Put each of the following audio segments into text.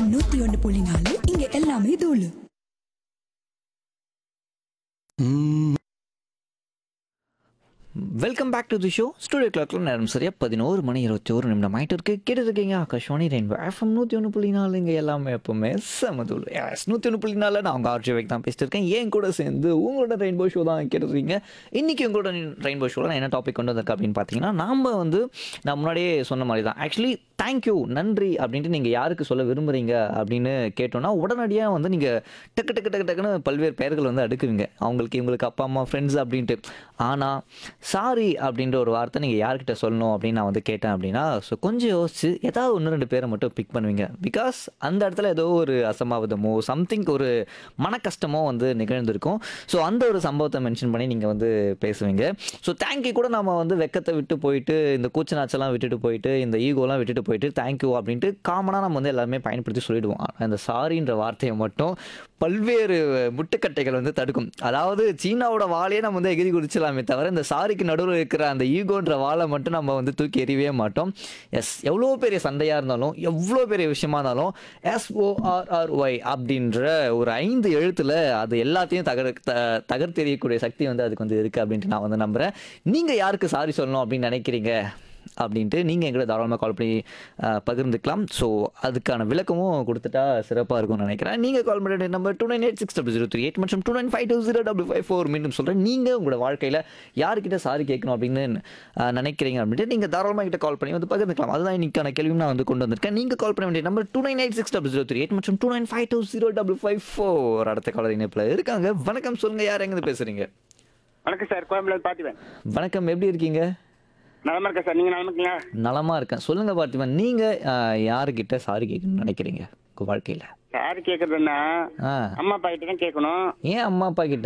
FM நூத்தி ஒன்னு புள்ளி நாலு இங்க எல்லாமே தூளு welcome back to the show studio கிளாக்ல நேரம் சரியா பதினோரு மணி இருபத்தி ஒரு நிமிடம் ஆயிட்டு இருக்கு கேட்டுருக்கீங்க ஆகாஷ்வாணி ரெயின்போ எஃப்எம் நூற்றி ஒன்று புள்ளி நாலு இங்கே எல்லாமே எப்பவுமே செமதுள் எஸ் நூற்றி ஒன்று புள்ளி நாலு நான் உங்கள் ஆர்ஜி தான் பேசிட்டு இருக்கேன் என் கூட சேர்ந்து உங்களோட ரெயின்போ ஷோ தான் கேட்டுருக்கீங்க இன்னைக்கு உங்களோட ரெயின்போ ஷோவில் நான் என்ன டாபிக் கொண்டு வந்திருக்கேன் அப்படின்னு பார்த்தீங்கன்னா நாம வந்து நான் முன்னாடியே சொன்ன மாதிரி தான் ஆக்சுவலி தேங்க்யூ நன்றி அப்படின்ட்டு நீங்கள் யாருக்கு சொல்ல விரும்புகிறீங்க அப்படின்னு கேட்டோன்னா உடனடியாக வந்து நீங்கள் டக்கு டக்கு டக்கு டக்குன்னு பல்வேறு பெயர்கள் வந்து அடுக்குவீங்க அவங்களுக்கு இவங்களுக்கு அப்பா அம்மா ஃப்ரெண்ட்ஸ் அப்படின்ட்டு ஆனால் சாரி அப்படின்ற ஒரு வார்த்தை நீங்கள் யார்கிட்ட சொல்லணும் அப்படின்னு நான் வந்து கேட்டேன் அப்படின்னா ஸோ கொஞ்சம் யோசிச்சு ஏதாவது ஒன்று ரெண்டு பேரை மட்டும் பிக் பண்ணுவீங்க பிகாஸ் அந்த இடத்துல ஏதோ ஒரு அசம்பாவிதமோ சம்திங் ஒரு மன கஷ்டமோ வந்து நிகழ்ந்திருக்கும் ஸோ அந்த ஒரு சம்பவத்தை மென்ஷன் பண்ணி நீங்கள் வந்து பேசுவீங்க ஸோ தேங்க்யூ கூட நம்ம வந்து வெக்கத்தை விட்டு போயிட்டு இந்த கூச்ச நாச்செல்லாம் விட்டுட்டு போயிட்டு இந்த ஈகோலாம் விட்டுட்டு போயிட்டு தேங்க்யூ அப்படின்ட்டு காமனாக நம்ம வந்து எல்லாருமே பயன்படுத்தி சொல்லிடுவோம் ஆனா இந்த சாரின்ற வார்த்தையை மட்டும் பல்வேறு முட்டுக்கட்டைகள் வந்து தடுக்கும் அதாவது சீனாவோட வாழையே நம்ம வந்து எகிரி குதிச்சலாமே தவிர இந்த சாரிக்கு நடுவில் இருக்கிற அந்த ஈகோன்ற வாழை மட்டும் நம்ம வந்து தூக்கி எறியவே மாட்டோம் எஸ் எவ்வளோ பெரிய சண்டையாக இருந்தாலும் எவ்வளோ பெரிய விஷயமா இருந்தாலும் எஸ்ஓஆர்ஆர்ஒய் அப்படின்ற ஒரு ஐந்து எழுத்தில் அது எல்லாத்தையும் தகர் த தகர்த்தெறியக்கூடிய சக்தி வந்து அதுக்கு வந்து இருக்குது அப்படின்ட்டு நான் வந்து நம்புகிறேன் நீங்கள் யாருக்கு சாரி சொல்லணும் அப்படின்னு நினைக்கிறீங்க அப்படின்ட்டு நீங்கள் எங்களை தாராளமாக கால் பண்ணி அஹ், பகிர்ந்துக்கலாம் ஸோ அதுக்கான விளக்கமும் கொடுத்துட்டா சிறப்பாக இருக்கும்னு நினைக்கிறேன் நீங்கள் கால் பண்ண number two nine eight six double zero three eight மற்றும் two nine five two zero double five four மீண்டும் சொல்கிறேன் நீங்கள் உங்களோட வாழ்க்கையில் யார்கிட்ட சாரி கேட்கணும் அப்படின்னு அஹ், நினைக்கிறீங்க அப்படின்ட்டு நீங்கள் தாராளமாக கிட்ட கால் பண்ணி வந்து பகிர்ந்துக்கலாம் அதுதான் இன்னைக்கான கேள்வியும் நான் வந்து கொண்டு வந்திருக்கேன் நீங்கள் கால் பண்ண வேண்டிய number two nine eight six double zero three eight மற்றும் two nine five two zero double five four அடுத்த காலர் இணைப்பில் இருக்காங்க வணக்கம் சொல்லுங்கள் யார் எங்கேருந்து பேசுகிறீங்க வணக்கம் சார் கோயம்புல பார்த்துவேன் வணக்கம் எப்படி இருக்கீங்க நலமா இருக்கேன் சார் நீங்க நலமா இருக்கீங்களா நலமா இருக்கேன் சொல்லுங்க பார்த்திபன் நீங்க ஆஹ், யாருக்கிட்ட சாரி கேட்கணும்னு நினைக்கிறீங்க உங்க வாழ்க்கையில சார் கேக்குறதுன்னா ஆ அம்மா அப்பா கிட்ட தான் கேட்கணும் ஏன் அம்மா அப்பா கிட்ட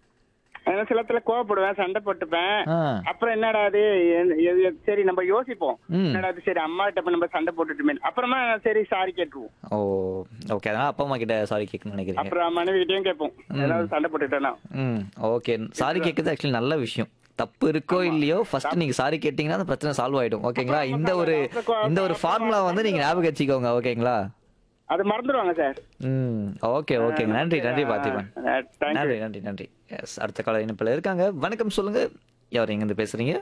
ஏன்னா சில இடத்துல கோவப்படுவேன் சண்டை போட்டுப்பேன் ஆ அப்புறம் என்னடா அது எ- எ- எ- சரி நம்ம யோசிப்போம் ம். என்னடா அது சரி அம்மா கிட்ட போய் நம்ம சண்டை போட்டுட்டுமே அப்புறமா சரி சாரி கேட்டுருவோம் ஓ ஓகே அதனால அப்பா அம்மா கிட்ட சாரி கேட்கணும்னு நினைக்கிறீங்க அப்புறம் மனைவி கிட்டயும் கேட்போம் ஏதாவது சண்டை போட்டுட்டேன்னா ம் ஓகே சாரி கேட்கறது ஆக்சுவலி நல்ல விஷயம் தப்பு இருக்கோ இல்லையோ ஃபர்ஸ்ட் நீங்க சாரி கேட்டீங்கன்னா அந்த பிரச்சனை சால்வ் ஆயிடும் ஓகேங்களா இந்த ஒரு இந்த ஒரு ஃபார்முலா வந்து நீங்க ஞாபகம் வச்சுக்கோங்க ஓகேங்களா அது மறந்துடுவாங்க சார் ம் ஓகே ஓகேங்க நன்றி நன்றி பார்த்திபன் தேங்க்யூ நன்றி நன்றி நன்றி எஸ் அடுத்த கால இணைப்பில் இருக்காங்க வணக்கம் சொல்லுங்க யார் எங்கேருந்து பேசுறீங்க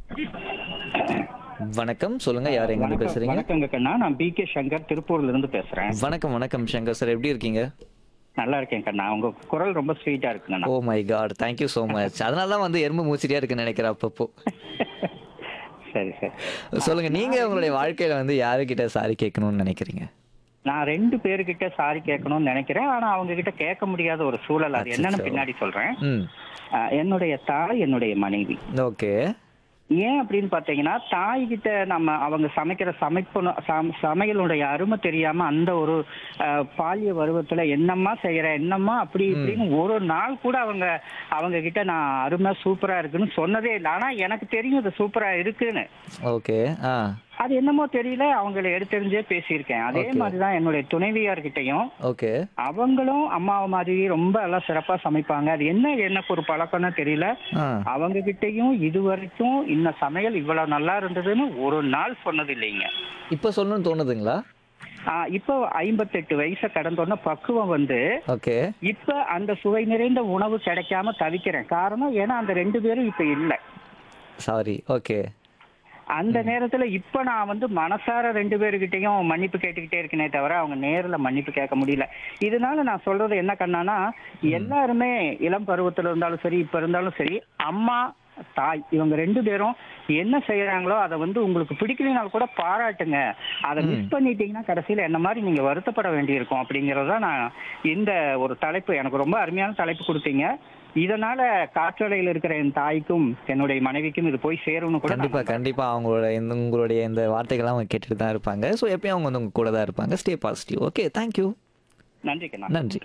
வணக்கம் சொல்லுங்க யார் எங்கேருந்து பேசுறீங்க வணக்கங்க கண்ணா நான் பி கே சங்கர் திருப்பூர்ல இருந்து பேசுறேன் வணக்கம் வணக்கம் சங்கர் சார் எப்படி இருக்கீங்க நல்லா இருக்கேன் கண்ணா உங்க குரல் ரொம்ப ஸ்வீட்டா இருக்குங்கண்ணா oh my God thank you so much அதனால தான் வந்து எறும்பு மூச்சிரியா இருக்குன்னு நினைக்கிறேன் அப்பப்போ சரி சரி சொல்லுங்க நீங்க உங்களுடைய வாழ்க்கையில வந்து யாருக்கிட்ட சாரி கேட்கணும்னு நினைக்கிறீங்க நான் ரெண்டு பேர்கிட்ட சாரி கேட்கணும்னு நினைக்கிறேன் ஆனா அவங்க கிட்ட கேட்க முடியாத ஒரு சூழல் அது என்னன்னு அச்சச்சோ. பின்னாடி சொல்றேன் ம் அஹ், என்னுடைய தாய் என்னுடைய மனைவி ஓகே ஏன் அப்படின்னு பாத்தீங்கன்னா தாய் கிட்ட நம்ம அவங்க சமைக்கிற சமைப்பு சம- சமையலுடைய அருமை தெரியாம அந்த ஒரு அஹ், பாலிய பருவத்துல என்னம்மா செய்யற என்னம்மா அப்படி இப்படின்னு ஒரு நாள் கூட அவங்க அவங்க கிட்ட நான் அருமை சூப்பரா இருக்குன்னு சொன்னதே இல்லை ஆனா எனக்கு தெரியும் இது சூப்பரா இருக்குன்னு ஓகே ஆ அது என்னமோ தெரியல அவங்கள எடுத்தெறிஞ்சே பேசியிருக்கேன் அதே Okay. மாதிரிதான் என்னுடைய துணைவியார்கிட்டயும் ஓகே அவங்களும் அம்மாவை மாதிரி ரொம்ப எல்லாம் சிறப்பா சமைப்பாங்க அது என்ன எனக்கு ஒரு பழக்கம்னு தெரியல ஆ அவங்க கிட்டயும் இது வரைக்கும் இந்த சமையல் இவ்வளவு நல்லா இருந்ததுன்னு ஒரு நாள் சொன்னது இல்லைங்க இப்போ சொல்லணும்னு தோணுதுங்களா ஆஹ் இப்போ ஐம்பத்தெட்டு வயசை கடந்தோன்ன பக்குவம் வந்து ஓகே இப்ப அந்த சுவை நிறைந்த உணவு கிடைக்காம தவிக்கிறேன் காரணம் ஏன்னா அந்த ரெண்டு பேரும் இப்ப இல்ல சாரி ஓகே அந்த நேரத்துல இப்ப நான் வந்து மனசார ரெண்டு பேருக்கிட்டையும் மன்னிப்பு கேட்டுக்கிட்டே இருக்கனே தவிர அவங்க நேர்ல மன்னிப்பு கேட்க முடியல இதனால நான் சொல்றது என்ன கண்ணானா எல்லாருமே இளம் பருவத்துல இருந்தாலும் சரி இப்ப இருந்தாலும் சரி அம்மா தாய் இவங்க ரெண்டு பேரும் என்ன செய்யறாங்களோ அதை வந்து உங்களுக்கு பிடிக்கலனாலும் கூட பாராட்டுங்க அதை மிஸ் பண்ணிட்டீங்கன்னா கடைசியில என்ன மாதிரி நீங்க வருத்தப்பட வேண்டியிருக்கும் அப்படிங்கறத நான் இந்த ஒரு தலைப்பு எனக்கு ரொம்ப அருமையான தலைப்பு கொடுத்தீங்க இதனால காற்றலையில் இருக்கிற என் தாய்க்கும் என்னுடைய மனைவிக்கும் இது போய் சேரும்னு கூட நான் கண்டிப்பா கண்டிப்பா அவங்களோட இந்த உங்களுடைய இந்த வார்த்தைகள்லாம் அவங்க கேட்டுட்டு தான் இருப்பாங்க ஸோ எப்பயும் அவங்க வந்து உங்க கூட தான் இருப்பாங்க ஸ்டே பாசிட்டிவ் ஓகே தேங்க்யூ நன்றி கண்ணா நன்றி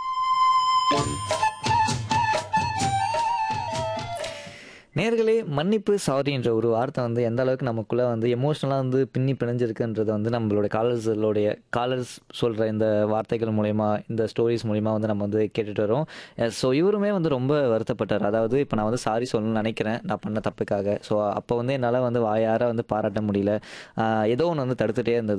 நேர்களே மன்னிப்பு சாரி என்ற ஒரு வார்த்தை வந்து எந்த அளவுக்கு நமக்குள்ளே வந்து எமோஷ்னலாக வந்து பின்னி பிணைஞ்சிருக்குன்றதை வந்து நம்மளோட காலர்ஸுடைய காலர்ஸ் சொல்கிற இந்த வார்த்தைகள் மூலயமா இந்த ஸ்டோரிஸ் மூலயமா வந்து நம்ம வந்து கேட்டுட்டு வரோம் ஸோ இவருமே வந்து ரொம்ப வருத்தப்பட்டார் அதாவது இப்போ நான் வந்து சாரி சொல்லணும்னு நினைக்கிறேன் நான் பண்ண தப்புக்காக ஸோ அப்போ வந்து என்னால் வந்து வாயார வந்து பாராட்ட முடியல ஆஹ் ஏதோ ஒன்று வந்து தடுத்துட்டே இருந்தது